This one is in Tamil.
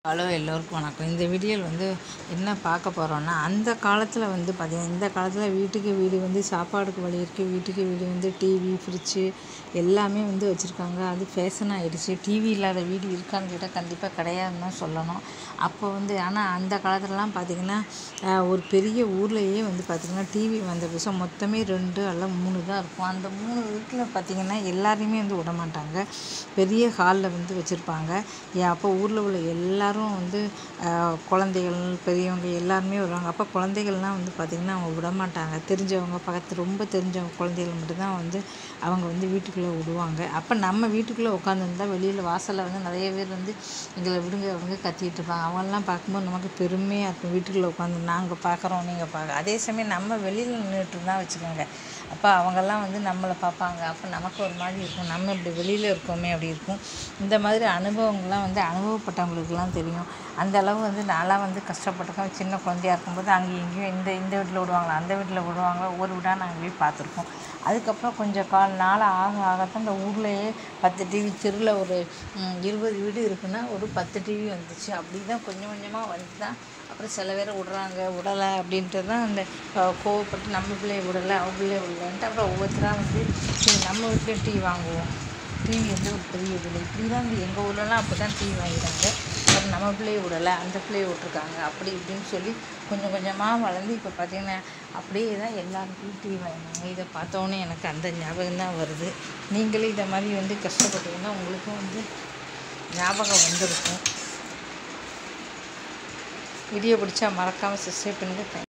ஹலோ எல்லோருக்கும் வணக்கம் இந்த வீடியோவில் வந்து என்ன பார்க்க போகிறோன்னா அந்த காலத்தில் வந்து பார்த்திங்கன்னா இந்த காலத்தில் வீட்டுக்கு வீடு வந்து சாப்பாடுக்கு வழி இருக்குது வீட்டுக்கு வீடு வந்து டிவி ஃப்ரிட்ஜு எல்லாமே வந்து வச்சுருக்காங்க அது ஃபேஷன் ஆகிடுச்சு டிவி இல்லாத வீடு இருக்கான்னு கேட்டால் கண்டிப்பாக கிடையாதுன்னு தான் சொல்லணும் அப்போ வந்து ஆனால் அந்த காலத்துலலாம் பார்த்திங்கன்னா ஆஹ், ஒரு பெரிய ஊர்லேயே வந்து பார்த்திங்கன்னா டிவி வந்த புதுசாக மொத்தமே ரெண்டு அல்ல மூணு தான் இருக்கும் அந்த மூணு வீட்டில் பார்த்திங்கன்னா எல்லாரையுமே வந்து விட மாட்டாங்க பெரிய ஹாலில் வந்து வச்சுருப்பாங்க ஏன் அப்போ ஊரில் உள்ள எல்லாரும் வந்து ஆஹ், குழந்தைகள் பெரியவங்க எல்லாருமே வருவாங்க அப்போ குழந்தைகள்லாம் வந்து பார்த்திங்கன்னா அவங்க விட மாட்டாங்க தெரிஞ்சவங்க பக்கத்து ரொம்ப தெரிஞ்சவங்க குழந்தைகள் மட்டும்தான் வந்து அவங்க வந்து வீட்டுக்குள்ளே விடுவாங்க அப்போ நம்ம வீட்டுக்குள்ளே உட்காந்துருந்தா வெளியில் வாசலில் வந்து நிறைய பேர் வந்து எங்களை விடுங்க விடுங்க கத்திட்டு இருப்பாங்க அவங்கெல்லாம் பார்க்கும்போது நமக்கு பெருமையாக இருக்கும் வீட்டுக்குள்ளே உட்காந்து நாங்கள் பார்க்குறோம் நீங்கள் பார்க்க அதே சமயம் நம்ம வெளியில் நின்றுட்டு இருந்தால் வச்சுக்கோங்க அப்போ அவங்கெல்லாம் வந்து நம்மளை பார்ப்பாங்க அப்போ நமக்கு ஒரு மாதிரி இருக்கும் நம்ம இப்படி வெளியில் இருக்கோமே அப்படி இருக்கும் இந்த மாதிரி அனுபவங்கள்லாம் வந்து அனுபவப்பட்டவங்களுக்குலாம் தெரியும் அந்த அளவு வந்து நான்லாம் வந்து கஷ்டப்பட்டிருக்கேன் சின்ன குழந்தையா இருக்கும்போது அங்கே இங்கேயும் இந்த இந்த வீட்டில் விடுவாங்களா அந்த வீட்டில் விடுவாங்க ஒவ்வொரு வீடாக நாங்கள் போய் பார்த்துருக்கோம் அதுக்கப்புறம் கொஞ்சம் கால் நாள் ஆக ஆகத்தான் இந்த ஊர்லேயே பத்து டிவி தெருவில் ஒரு ம், இருபது வீடு இருக்குன்னா ஒரு பத்து டிவி வந்துச்சு அப்படி தான் கொஞ்சம் கொஞ்சமாக வந்து தான் அப்புறம் சில பேர் விட்றாங்க விடலை அப்படின்ட்டு தான் அந்த அஹ், கோவப்பட்டு நம்ம பிள்ளைய விடலை அவங்க பிள்ளைய விடலைன்ட்டு அப்புறம் ஒவ்வொருத்தராக வந்து சரி நம்ம வீட்லேயும் டிவி வாங்குவோம் டிவி வந்து ஒரு பெரிய விலை இப்படி தான் வந்து எங்கள் ஊர்லலாம் அப்போ தான் டிவி வாங்கிட்டாங்க அப்புறம் நம்ம பிள்ளைய விடலை அந்த பிள்ளைய விட்ருக்காங்க அப்படி இப்படின்னு சொல்லி கொஞ்சம் கொஞ்சமாக வளர்ந்து இப்போ பார்த்தீங்கன்னா அப்படியே தான் எல்லாருக்கும் டிவி வாங்கினாங்க இதை பார்த்தோன்னே எனக்கு அந்த ஞாபகம் தான் வருது நீங்களே இதை மாதிரி வந்து கஷ்டப்பட்டீங்கன்னா உங்களுக்கும் வந்து ஞாபகம் வந்திருக்கும் வீடியோ பிடிச்சா மறக்காமல் சப்ஸ்கிரைப் பண்ணுங்கள்